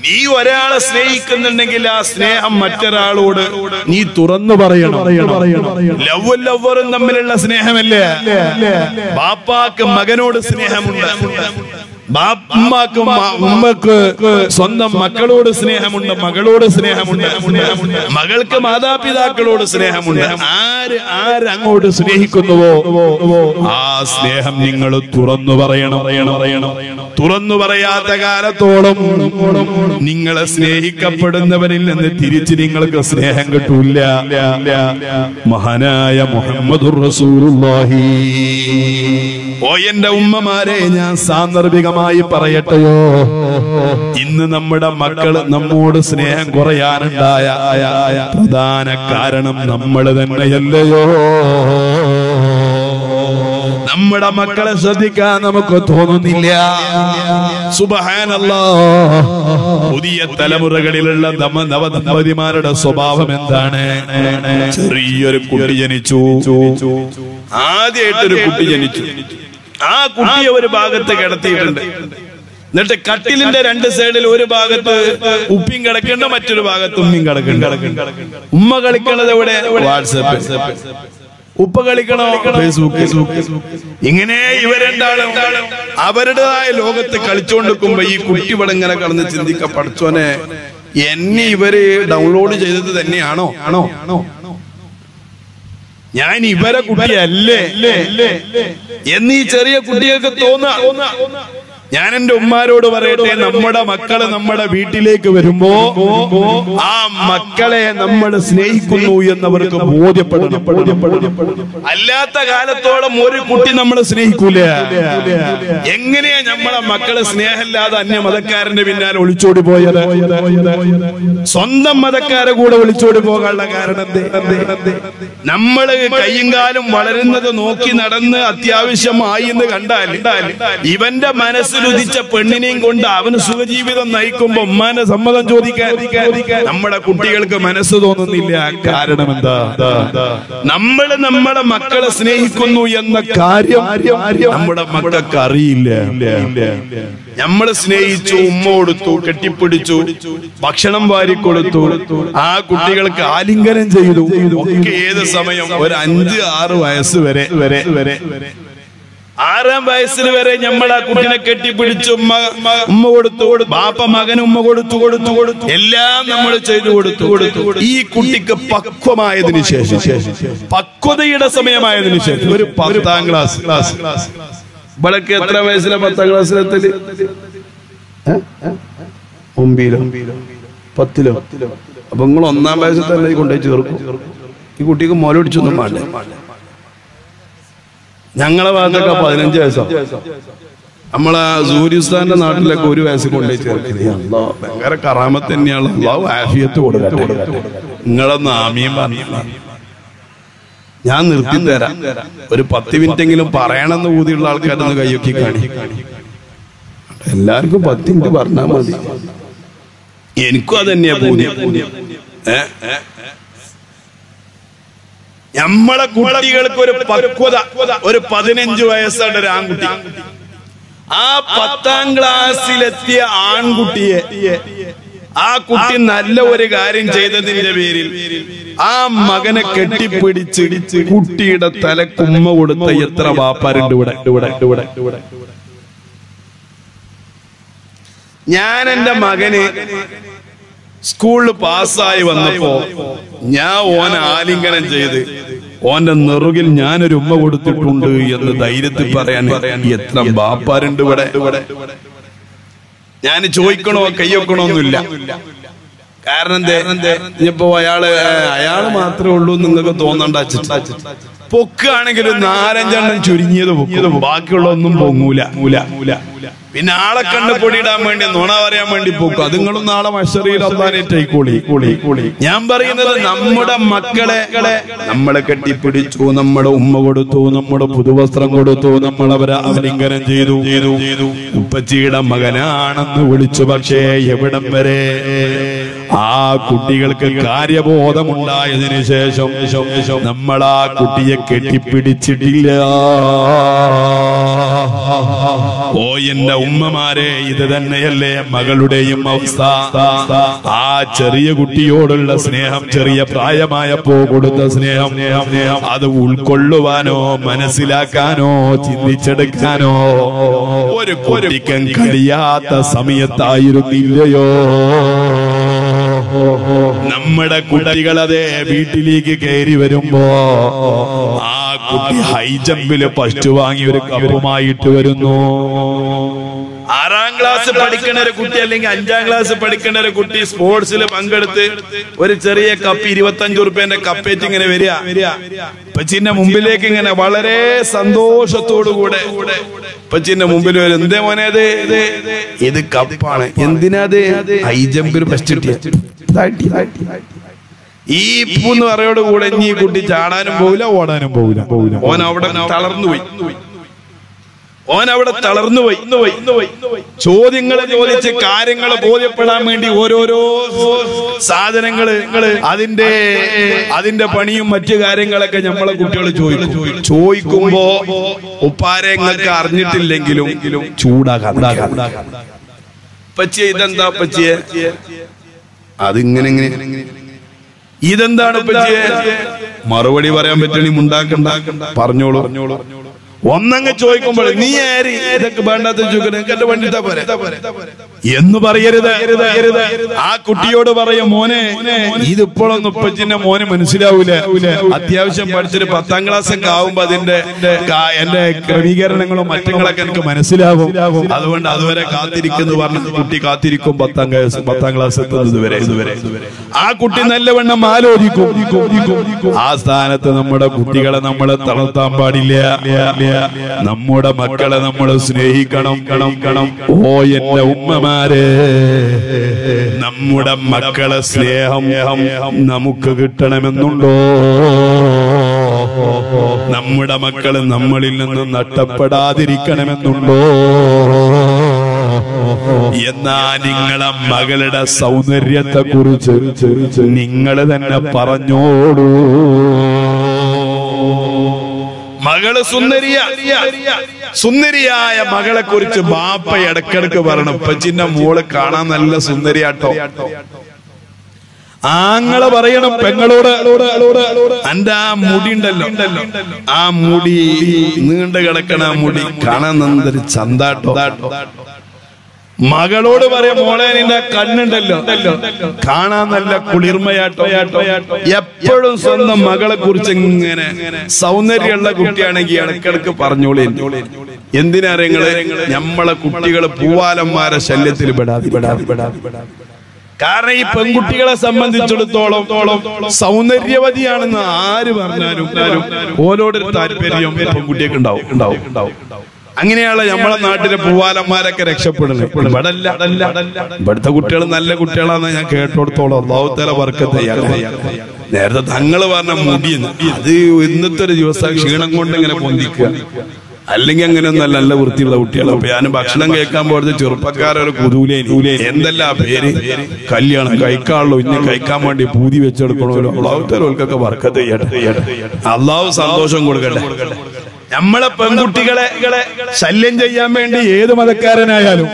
നീ ഒരാളെ സ്നേഹിക്കുന്നുണ്ടെങ്കിൽ ആ സ്നേഹം മറ്റൊരാളോട് നീ തുറന്നു പറയണം ലവ് ലവറും തമ്മിലുള്ള സ്നേഹമല്ലേ ബാപ്പാക്ക് മകനോട് സ്നേഹമുണ്ട് ബാപ്പമാക്ക് ഉമ്മക്ക് സ്വന്തം മക്കളോട് സ്നേഹമുണ്ട് മകളോട് സ്നേഹമുണ്ട് മകൾക്ക് മാതാപിതാക്കളോട് സ്നേഹമുണ്ട് ആര് ആര് അങ്ങോട്ട് സ്നേഹിക്കുന്നുവോ ആ സ്നേഹം നിങ്ങൾ തുറന്നു പറയണം പറയണം പറയണം തുറന്നു പറയാത്ത കാലത്തോളം നിങ്ങളെ സ്നേഹിക്കപ്പെടുന്നവരിൽ നിന്ന് തിരിച്ച് നിങ്ങൾക്ക് സ്നേഹം കിട്ടൂല മഹാനായ മുഹമ്മദുർ റസൂലുള്ളാഹി ഓ എന്റെ ഉമ്മമാരെ ഞാൻ സാന്ദർഭികമായി പറയട്ടെയോ ഇന്ന് നമ്മുടെ മക്കള് നമ്മോട് സ്നേഹം കുറയാനുണ്ടായ പ്രധാന കാരണം നമ്മൾ തന്നെയല്ലയോ നമ്മുടെ മക്കളെ ശ്രദ്ധിക്കാൻ നമുക്ക് തോന്നുന്നില്ല സുബഹാനല്ലാ പുതിയ തലമുറകളിലുള്ള ദമ നവദമ്പതിമാരുടെ സ്വഭാവം എന്താണ് ചെറിയൊരു കുട്ടി ജനിച്ചു ആദ്യമായിട്ടൊരു കുട്ടി ജനിച്ചു ആ കുട്ടിയെ ഒരു ഭാഗത്ത് കിടത്തിയിട്ടുണ്ട് എന്നിട്ട് കട്ടിലിന്റെ രണ്ട് സൈഡിൽ ഒരു ഭാഗത്ത് ഉപ്പിയും കിടക്കുന്നുണ്ട് മറ്റൊരു ഭാഗത്ത് ഉമ്മിയും കിടക്കുന്നുണ്ട് ഉമ്മ കളിക്കണത് എവിടെ വാട്സപ്പ് ഉപ്പ കളിക്കണോ ഫേസ്ബുക്ക് ഇങ്ങനെ ഇവരെന്താണ് അവരുടേതായ ലോകത്ത് കളിച്ചുകൊണ്ടിരിക്കുമ്പോ ഈ കുട്ടി ഇവിടെ ഇങ്ങനെ കടന്ന് ചിന്തിക്ക പഠിച്ചോനെ എന്നെ ഇവര് ഡൗൺലോഡ് ചെയ്തത് തന്നെയാണോ ആണോ ആണോ ഞാൻ ഇവരെ കുട്ടിയല്ലേ എന്നീ ചെറിയ കുട്ടികൾക്ക് തോന്നാ ഞാൻ എന്റെ ഉമ്മാരോട് പറയട്ടെ നമ്മുടെ മക്കള് നമ്മുടെ വീട്ടിലേക്ക് വരുമ്പോ ആ മക്കളെ നമ്മൾ സ്നേഹിക്കുന്നു എന്നവർക്ക് ബോധ്യപ്പെടണം അല്ലാത്ത കാലത്തോളം ഒരു കുട്ടി നമ്മൾ സ്നേഹിക്കൂല എങ്ങനെയാ നമ്മളെ മക്കള് സ്നേഹമില്ലാതെ അന്യ മതക്കാരന്റെ പിന്നാലെ ഒളിച്ചോടി പോയത് സ്വന്തം മതക്കാരെ കൂടെ ഒളിച്ചോടി പോകാനുള്ള കാരണം എന്തേ? നമ്മള് കയ്യും കാലും വളരുന്നത് നോക്കി നടന്ന് അത്യാവശ്യമായി എന്ന് കണ്ടാൽ ഇവന്റെ മനസ്സിൽ ഉദിച്ച പെണ്ണിനെയും കൊണ്ട് അവന് സുഖജീവിതം നയിക്കുമ്പോ ഉമ്മാന്റെ സമ്മതം ചോദിക്കാൻ നമ്മുടെ കുട്ടികൾക്ക് മനസ്സ് തോന്നുന്നില്ല കാരണം എന്താ നമ്മള് നമ്മുടെ മക്കളെ സ്നേഹിക്കുന്നു എന്ന കാര്യം നമ്മുടെ മക്കൾക്ക് അറിയില്ല നമ്മൾ സ്നേഹിച്ചു ഉമ്മ കൊടുത്തു കെട്ടിപ്പിടിച്ചു ഭക്ഷണം വാരി കൊടുത്തു ആ കുട്ടികൾക്ക് ആലിംഗനം ചെയ്തു ഒക്കെ ഏത് സമയം ഒരു അഞ്ച് ആറ് വയസ്സ് വരെ വരെ വരെ ആറാം വയസ്സിൽ വരെ നമ്മൾ ആ കുട്ടിനെ കെട്ടിപ്പിടിച്ചു ഉമ്മ ഉമ്മ കൊടുത്തു ബാപ്പ മകന് ഉമ്മ കൊടുത്തു കൊടുത്തു കൊടുത്തു എല്ലാം നമ്മൾ ചെയ്തു കൊടുത്തു കൊടുത്തു ഈ കുട്ടിക്ക് പക്വമായതിനു ശേഷം പക്വതയുടെ സമയമായതിനു ശേഷം ഒരു പത്താം ക്ലാസ് ക്ലാസ് ക്ലാസ് ഇവളൊക്കെ എത്ര വയസ്സിലെ പത്താം ക്ലാസ്സിലെത്തല് ഒമ്പിയിലോ പത്തിലോ അപ്പൊ നിങ്ങൾ ഒന്നാം വയസ്സിൽ തന്നെ ഈ കൊണ്ടുപോയി ചേർക്കും ഈ കുട്ടിക്ക് മോലൊടിച്ചൊന്നും വേണ്ടേ ഞങ്ങളെ ഭാഗത്തൊക്കെ പതിനഞ്ച് വയസ്സോ നമ്മളെ സൂര്യസ്ഥാന്റെ നാട്ടിലൊക്കെ ഒരു വയസ്സ് കൊണ്ടുപോയി ചേർക്കില്ല അല്ലാ, ഭയങ്കര കറാമത്ത് തന്നെയാണ് അള്ളാഹു ആഫിയത്ത് കൊടുക്കട്ടെ നിങ്ങളൊന്ന് ആമിയും പറഞ്ഞു ഞാൻ നിർത്തി തരാം ഒരു പത്ത് മിനിറ്റെങ്കിലും പറയണമെന്ന് ഊതിയുള്ള ആൾക്കാരൊന്ന് കൈയൊക്കി കാണി എല്ലാവർക്കും പത്ത് മിനിറ്റ് പറഞ്ഞാൽ മതി എനിക്കും അത് തന്നെയാ പൂതി ഏ ഏ നമ്മളെ കുട്ടികൾക്ക് ഒരു പക്വത ഒരു പതിനഞ്ച് വയസ്സുള്ള ഒരു ആൺകുട്ടി ആ പത്താം ക്ലാസ്സിലെത്തിയ ആൺകുട്ടിയെ ആ കുട്ടി നല്ല ഒരു കാര്യം ചെയ്തതിന്റെ പേരിൽ ആ മകനെ കെട്ടിപ്പിടിച്ച് കുട്ടിയുടെ തലക്കുമ്മ കൊടുത്ത എത്ര വാപ്പാരുണ്ട് ഇവിടെ ഇവിടെ ഇവിടെ ഇവിടെ ഞാൻ എന്റെ മകന് സ്കൂളിൽ പാസ്സായി വന്നപ്പോ ഞാൻ ഓനെ ആലിംഗനം ചെയ്ത് ഓന്റെ നെറുകിൽ ഞാനൊരു ഉമ്മ കൊടുത്തിട്ടുണ്ട് എന്ന് ധൈര്യത്തിൽ പറയാൻ എത്ര ബാപ്പാരുണ്ട് ഇവിടെ ഇവിടെ ഞാൻ ചോദിക്കണോ കയ്യൊക്കണോന്നില്ല കാരണം എന്തേ ഇനിയിപ്പോ അയാള് അയാള് മാത്രമേ ഉള്ളൂ എന്ന് നിങ്ങൾക്ക് തോന്നണ്ട അച്ഛൻ പൊക്കാണെങ്കിൽ നാലഞ്ചെണ്ണം ചുരുങ്ങിയത് പൊക്കും ബാക്കിയുള്ളതൊന്നും പൊങ്ങൂല മൂല മൂല പിന്നെ ആളെ കണ്ട് പൊടിയിടാൻ വേണ്ടി നുണ പറയാൻ വേണ്ടി പോക്കും അത് നിങ്ങളും നാളെ മഷറിയിൽ അള്ളാനേറ്റായിക്കോളി കൂളി കൂളി ഞാൻ പറയുന്നത് നമ്മുടെ മക്കളെ നമ്മളെ കെട്ടിപ്പിടിച്ചു നമ്മുടെ ഉമ്മ കൊടുത്തു നമ്മുടെ പുതുവസ്ത്രം കൊടുത്തു നമ്മൾ അവരെ ആലിംഗനം ചെയ്തു ചെയ്തു ചെയ്തു ഉപ്പച്ചിയുടെ മകനാണെന്ന് വിളിച്ചു പക്ഷേ എവിടം വരെ ആ കുട്ടികൾക്ക് കാര്യബോധമുണ്ടായതിനു ശേഷം നമ്മൾ ആ കുട്ടിയെ കെട്ടിപ്പിടിച്ചിട്ടില്ല ഓ എന്റെ ഉമ്മമാരെ ഇത് തന്നെയല്ലേ മകളുടെയും അവസ്ഥ ആ ചെറിയ കുട്ടിയോടുള്ള സ്നേഹം ചെറിയ പ്രായമായപ്പോ കൊടുത്ത സ്നേഹം അത് ഉൾക്കൊള്ളുവാനോ മനസ്സിലാക്കാനോ ചിന്തിച്ചെടുക്കാനോ ഒരു കുട്ടിക്കൻ കഴിയാത്ത സമയത്തായിരുന്നില്ലയോ നമ്മുടെ കുട്ടികൾ അതേ വീട്ടിലേക്ക് കയറി വരുമ്പോ ആ കുട്ടി ഹൈ ജമ്പില് ഫസ്റ്റ് വാങ്ങി ഒരു കപ്പുമായിട്ട് വരുന്നു ആറാം ക്ലാസ് പഠിക്കുന്ന ഒരു കുട്ടി അല്ലെങ്കിൽ അഞ്ചാം ക്ലാസ് പഠിക്കുന്ന ഒരു കുട്ടി സ്പോർട്സിൽ പങ്കെടുത്ത് ഒരു ചെറിയ കപ്പ് ഇരുപത്തഞ്ചു റുപ്യന്റെ കപ്പേറ്റ് ഇങ്ങനെ വരിക പച്ചിന്റെ മുമ്പിലേക്ക് ഇങ്ങനെ വളരെ സന്തോഷത്തോടു കൂടെ പച്ചിന്റെ മുമ്പിൽ വരും എന്തേ മോനെ ഇത് ഇത് കപ്പാണ് എന്തിനാത് ഹൈ ജമ്പിൽ ഫസ്റ്റ് കിട്ടിയ ഈ പൂന്ന് പറയോട് കൂടെ ഇനി ഈ കുട്ടി ചാടാനും പോവില്ല ഓടാനും പോവില്ല പോവില്ല ഓൻ അവിടെ തളർന്നു പോയി ഓൻ അവിടെ തളർന്നു പോയി ചോദ്യങ്ങൾ ചോദിച്ച് കാര്യങ്ങൾ ബോധ്യപ്പെടാൻ വേണ്ടി ഓരോരോ സാധനങ്ങള് അതിന്റെ അതിന്റെ പണിയും മറ്റു കാര്യങ്ങളൊക്കെ നമ്മളെ കുട്ടികൾ ചോദിക്കും ചോദിക്കുമ്പോ ഉപ്പാരങ്ങൾക്ക് അറിഞ്ഞിട്ടില്ലെങ്കിലും ചൂടാകാം പച്ചിയെ ഇതെന്താ പച്ചിയെ അതിങ്ങനെ ഇങ്ങനെ ഇതെന്താണ് പച്ചിയെ മറുപടി പറയാൻ പറ്റണി ഉണ്ടാക്കണ്ട പറഞ്ഞോളൂ പറഞ്ഞോളൂ ഒന്നങ്ങ് ചോദിക്കുമ്പോൾ നീ ആര് ഇതൊക്കെ വേണ്ടാത്ത ചോദിക്കണം എന്റെ വണ്ടിട്ടാ പോരെ എന്ന് പറയരുത് ആ കുട്ടിയോട് പറയും മോനെ ഇതിപ്പോഴൊന്നും ഉപ്പച്ചിന്റെ മോനെ മനസ്സിലാവൂല അത്യാവശ്യം പഠിച്ചൊരു പത്താം ക്ലാസ് ഒക്കെ ആവുമ്പോ അതിന്റെ കാ- എന്റെ ക്രമീകരണങ്ങളും മറ്റങ്ങളൊക്കെ എനിക്ക് മനസ്സിലാവും അതുകൊണ്ട് അതുവരെ കാത്തിരിക്കുന്നു പറഞ്ഞ കുട്ടി കാത്തിരിക്കും പത്താം ക്ലാസ് പത്താം ക്ലാസ് എത്തുന്നത് വരെ ഇതുവരെ ആ കുട്ടി നല്ലവണ്ണം ആലോചിക്കും ആ സ്ഥാനത്ത് നമ്മുടെ കുട്ടികളെ നമ്മളെ തളർത്താൻ പാടില്ല നമ്മുടെ മക്കളെ നമ്മൾ സ്നേഹിക്കണം കണം കണം ഓ എന്റെ ഉമ്മമാരെ നമ്മുടെ മക്കളെ സ്നേഹം നമുക്ക് കിട്ടണമെന്നുണ്ടോ നമ്മുടെ മക്കള് നമ്മളിൽ നിന്ന് നഷ്ടപ്പെടാതിരിക്കണമെന്നുണ്ടോ എന്നാ നിങ്ങളെ മകളുടെ സൗന്ദര്യത്തെ കുറിച്ച് നിങ്ങൾ തന്നെ പറഞ്ഞോളൂ മകള് സുന്ദരിയ സുന്ദരിയായ മകളെ കുറിച്ച് ബാപ്പ ഇടക്കിടക്ക് പറയണം ഉപ്പച്ചിന്റെ മോള് കാണാൻ നല്ല സുന്ദരിയാട്ടോ ആങ്ങളെ പറയണം പെങ്ങളോട് എന്റെ ആ മുടി ഉണ്ടല്ലോ ആ മുടി നീണ്ടു കിടക്കണ ആ മുടി കാണാൻ നന്നൊരു ചന്താട്ടോ മകളോട് പറയാം മോളെ നിന്റെ കണ്ണുണ്ടല്ലോ കാണാൻ നല്ല കുളിർമയാട്ടോ എപ്പോഴും സ്വന്തം മകളെ കുറിച്ച് ഇങ്ങനെ സൗന്ദര്യമുള്ള കുട്ടിയാണെങ്കിൽ ഇടക്കിടക്ക് പറഞ്ഞോളി എന്തിനാ നിങ്ങള് നമ്മളെ കുട്ടികള് പൂവാലന്മാരെ ശല്യത്തിൽ പെടാതെ പെടാതെ പെടാതെ കാരണം ഈ പെൺകുട്ടികളെ സംബന്ധിച്ചിടത്തോളം സൗന്ദര്യവതിയാണെന്ന് ആര് പറഞ്ഞാലും ഓരോടൊരു താല്പര്യം പെൺകുട്ടിയൊക്കെ ഉണ്ടാവും ഉണ്ടാവും ഉണ്ടാവും അങ്ങനെയാണ് നമ്മളെ നാട്ടിലെ പൂവാലന്മാരൊക്കെ രക്ഷപ്പെടുന്നത് ഇവിടെ അല്ല, അല്ല, ഇവിടുത്തെ കുട്ടികൾ നല്ല കുട്ടികളാന്ന് ഞാൻ കേട്ടോടത്തോളം അള്ളാഹുത്തല വർക്കത്തെ നേരത്തെ തങ്ങള് പറഞ്ഞ മുടി അത് ഇന്നത്തെ ഒരു ദിവസം ക്ഷീണം കൊണ്ട് ഇങ്ങനെ പൊന്തിക്കുക അല്ലെങ്കിൽ അങ്ങനെയൊന്നല്ല നല്ല വൃത്തിയുള്ള കുട്ടികൾ അപ്പൊ ഞാൻ ഭക്ഷണം കേൾക്കാൻ പോയത് ചെറുപ്പക്കാരൊരു കുതൂലേ എന്തല്ല പേര് കല്യാണം കഴിക്കാനുള്ളൂ ഇനി കഴിക്കാൻ വേണ്ടി പൂതി വെച്ചെടുക്കണമല്ലോ അള്ളാഹുത്തലോൽക്കൊക്കെ വർക്കത്ത് ചെയ്യട്ടെ അള്ളാഹു സന്തോഷം കൊടുക്കട്ടെ നമ്മളെ പെൺകുട്ടികളെ ശല്യം ചെയ്യാൻ വേണ്ടി ഏത് മതക്കാരനായാലും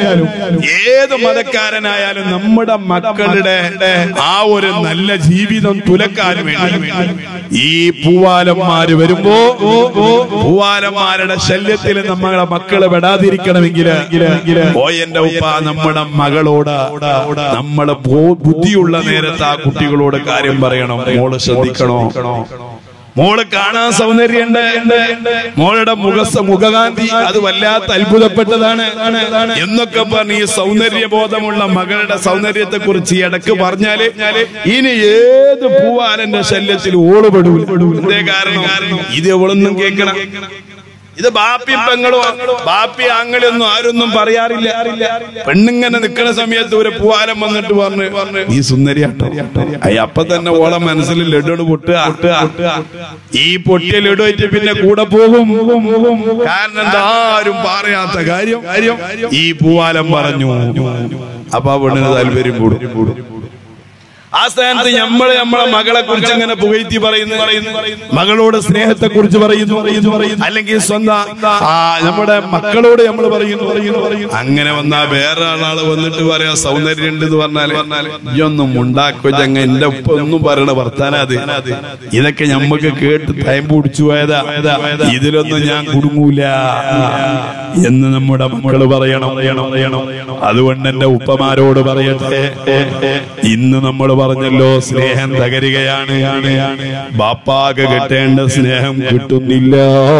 ഏത് മതക്കാരനായാലും നമ്മുടെ മക്കളുടെ ആ ഒരു നല്ല ജീവിതം തുലക്കാൻ വേണ്ടി ഈ പൂവാലന്മാര് വരുമ്പോ പൂവാലന്മാരുടെ ശല്യത്തിൽ നമ്മളെ മക്കളെ വിടാതിരിക്കണമെങ്കിൽ ഓ എന്റെ ഉപ്പ നമ്മുടെ മകളോട് നമ്മള് ബോ- ബുദ്ധിയുള്ള നേരത്ത് ആ കുട്ടികളോട് കാര്യം പറയണം മോള് ശ്രദ്ധിക്കണോ മോള് കാണാൻ സൗന്ദര്യമുണ്ട് മോളുടെ മുഖ മുഖകാന്തി അത് വല്ലാത്ത അത്ഭുതപ്പെട്ടതാണ് എന്നൊക്കെ പറഞ്ഞ് ഈ സൗന്ദര്യബോധമുള്ള മകളുടെ സൗന്ദര്യത്തെ കുറിച്ച് ഇടക്ക് പറഞ്ഞാല് ഇനി ഏത് പൂവാലന്റെ ശല്യത്തിൽ ഓളുപെടൂല എന്തേ കാരണം ഇത് എവളൊന്നും കേൾക്കണം ഇത് ബാപ്പി പെങ്ങളോ ബാപ്പി ആങ്ങളൊന്നും ആരൊന്നും പറയാറില്ല പെണ്ണിങ്ങനെ നിൽക്കുന്ന സമയത്ത് ഒരു പൂവാലം വന്നിട്ട് പറഞ്ഞു ഈ സുന്ദരിയാട്ടോ അയ്യ അപ്പൊ തന്നെ ഓളെ മനസ്സിൽ ലഡുണ് പൊട്ടുക ഈ പൊട്ടിയ ലഡുവായിട്ട് പിന്നെ കൂടെ പോകും കാരണം എന്താ ആരും പറയാത്ത കാര്യം ഈ പൂവാലം പറഞ്ഞു അപ്പൊ ആ പെണ്ണിന് താല്പര്യം കൂടും ആ സ്ഥാനത്ത് നമ്മള് നമ്മളെ മകളെ കുറിച്ച് അങ്ങനെ പുകഴ്ത്തി പറയുന്നു മകളോട് സ്നേഹത്തെ കുറിച്ച് പറയുന്നു അല്ലെങ്കിൽ സ്വന്തം ആ നമ്മുടെ മക്കളോട് നമ്മൾ പറയുന്നു പറയുന്നു പറയുന്നു അങ്ങനെ വന്നാ വേറെ ആളാള് വന്നിട്ട് പറയാ സൗന്ദര്യം ഉണ്ട് എന്ന് പറഞ്ഞാല് ഇയൊന്നും ഉണ്ടാക്കോ ചങ്ങ എന്റെ ഉപ്പ ഒന്നും പറയണ വർത്താന അത് ഇതൊക്കെ ഞമ്മക്ക് കേട്ട് ടൈം പിടിച്ചു പോയതാ ഇതിലൊന്നും ഞാൻ കുടുങ്ങൂല എന്ന് നമ്മുടെ മക്കള് പറയണം പറയണം പറയണം അതുകൊണ്ട് എന്റെ ഉപ്പമാരോട് പറയട്ടെ ഇന്ന് നമ്മൾ പറഞ്ഞല്ലോ സ്നേഹം തകരുകയാണ് ബാപ്പാക്ക് കിട്ടേണ്ട സ്നേഹം കിട്ടുന്നില്ല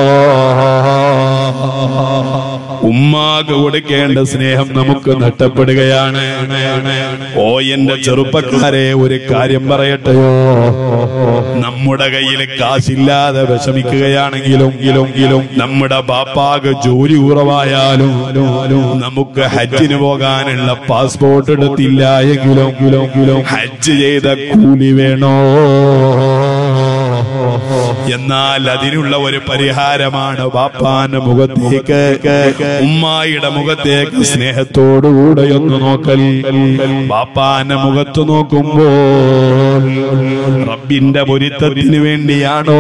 ഉമ്മാക്ക് കൊടുക്കേണ്ട സ്നേഹം നമുക്ക് നഷ്ടപ്പെടുകയാണ് ഓ എന്റെ ചെറുപ്പക്കാരെ ഒരു കാര്യം പറയട്ടെയോ നമ്മുടെ കയ്യിൽ കാശില്ലാതെ വിഷമിക്കുകയാണെങ്കിലും ഇലും നമ്മുടെ ബാപ്പാക്ക് ജോലി കുറവായാലും നമുക്ക് ഹജ്ജിന് പോകാനുള്ള പാസ്പോർട്ട് എടുത്തില്ല എങ്കിലും ഹജ്ജ് ചെയ്ത കൂലി വേണോ എന്നാൽ അതിനുള്ള ഒരു പരിഹാരമാണ് ബാപ്പാന്റെ മുഖത്തേക്ക് ഉമ്മായിയുടെ മുഖത്തേക്ക് സ്നേഹത്തോടുകൂടെ ഒന്ന് നോക്കൽ ബാപ്പാന്റെ മുഖത്ത് നോക്കുമ്പോൾ റബ്ബിന്റെ പൊരുത്തത്തിന് വേണ്ടിയാണോ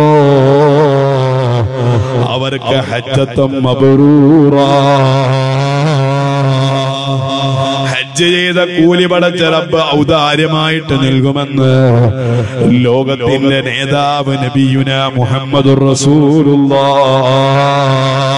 അവർക്ക് ഹജ്ജത്തം മബറൂറ ഹജ്ജ് ചെയ്ത കൂലി പടച്ച റബ്ബ് ഔദാര്യമായിട്ട് നൽകുമെന്ന് ലോകത്തിന്റെ നേതാവ് നബിയുന മുഹമ്മദ് റസൂലുള്ള